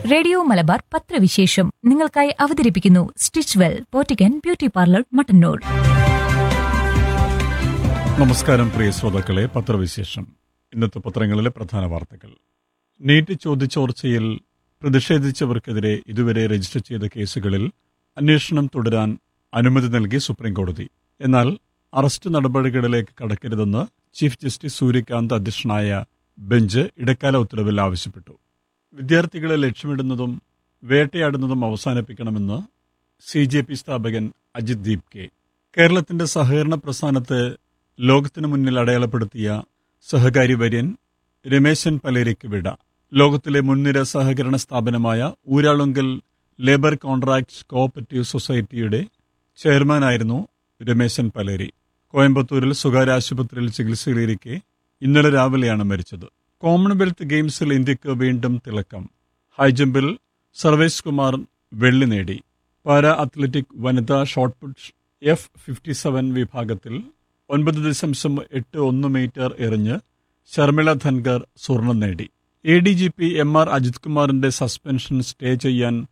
radio Malabar പത്രവിശേഷം നിങ്ങൾക്കായി അവതരിപ്പിക്കുന്നു സ്റ്റിച്ച് വെൽ പോറ്റിക്കൻ ബ്യൂട്ടി പാർലർ മട്ടന്നൂർ നമസ്കാരം പ്രിയ ശ്രോതാക്കളെ പത്രവിശേഷം ഇന്നത്തെ പത്രങ്ങളിലെ പ്രധാന വാർത്തകൾ നീറ്റ് ചോദ്യചോർച്ചയിൽ പ്രതിഷേധിച്ചവർക്കെതിരെ ഇതുവരെ രജിസ്റ്റർ ചെയ്ത കേസുകളിൽ അന്വേഷണം തുടരാൻ അനുമതി നൽകി സുപ്രീംകോടതി എന്നാൽ അറസ്റ്റ് നടപടികളിലേക്ക് കടക്കരുതെന്ന് ചീഫ് ജസ്റ്റിസ് സൂര്യകാന്ത് അധ്യക്ഷനായ ബെഞ്ച് ഇടക്കാല ഉത്തരവിൽ ആവശ്യപ്പെട്ടു വിദ്യാർത്ഥികളെ ലക്ഷ്യമിടുന്നതും വേട്ടയാടുന്നതും അവസാനിപ്പിക്കണമെന്ന് സി ജെ പി സ്ഥാപകൻ അജിത് ദീപ് കെ കേരളത്തിന്റെ സഹകരണ പ്രസ്ഥാനത്തെ ലോകത്തിനു മുന്നിൽ അടയാളപ്പെടുത്തിയ സഹകാരി വര്യൻ രമേശൻ പലേരിക്ക് വിട ലോകത്തിലെ മുൻനിര സഹകരണ സ്ഥാപനമായ ഊരാളുങ്കൽ ലേബർ കോൺട്രാക്ട് കോഓപ്പറേറ്റീവ് സൊസൈറ്റിയുടെ ചെയർമാനായിരുന്നു രമേശൻ പലേരി കോയമ്പത്തൂരിൽ സ്വകാര്യ ആശുപത്രിയിൽ ചികിത്സയിലിരിക്കെ ഇന്നലെ രാവിലെയാണ് മരിച്ചത് കോമൺവെൽത്ത് ഗെയിംസിൽ ഇന്ത്യക്ക് വീണ്ടും തിളക്കം ഹൈജമ്പിൽ സർവേഷ് കുമാർ വെള്ളി നേടി പാരാ അത്ലറ്റിക് വനിതാ ഷോട്ട്പുട്ട് എഫ് ഫിഫ്റ്റി സെവൻ വിഭാഗത്തിൽ ഒൻപത് ദശാംശം എട്ട് ഒന്ന് മീറ്റർ എറിഞ്ഞ് ശർമിള ധൻകർ സ്വർണം നേടി A D G P M R Ajith കുമാറിന്റെ സസ്പെൻഷൻ സ്റ്റേ ചെയ്യാൻ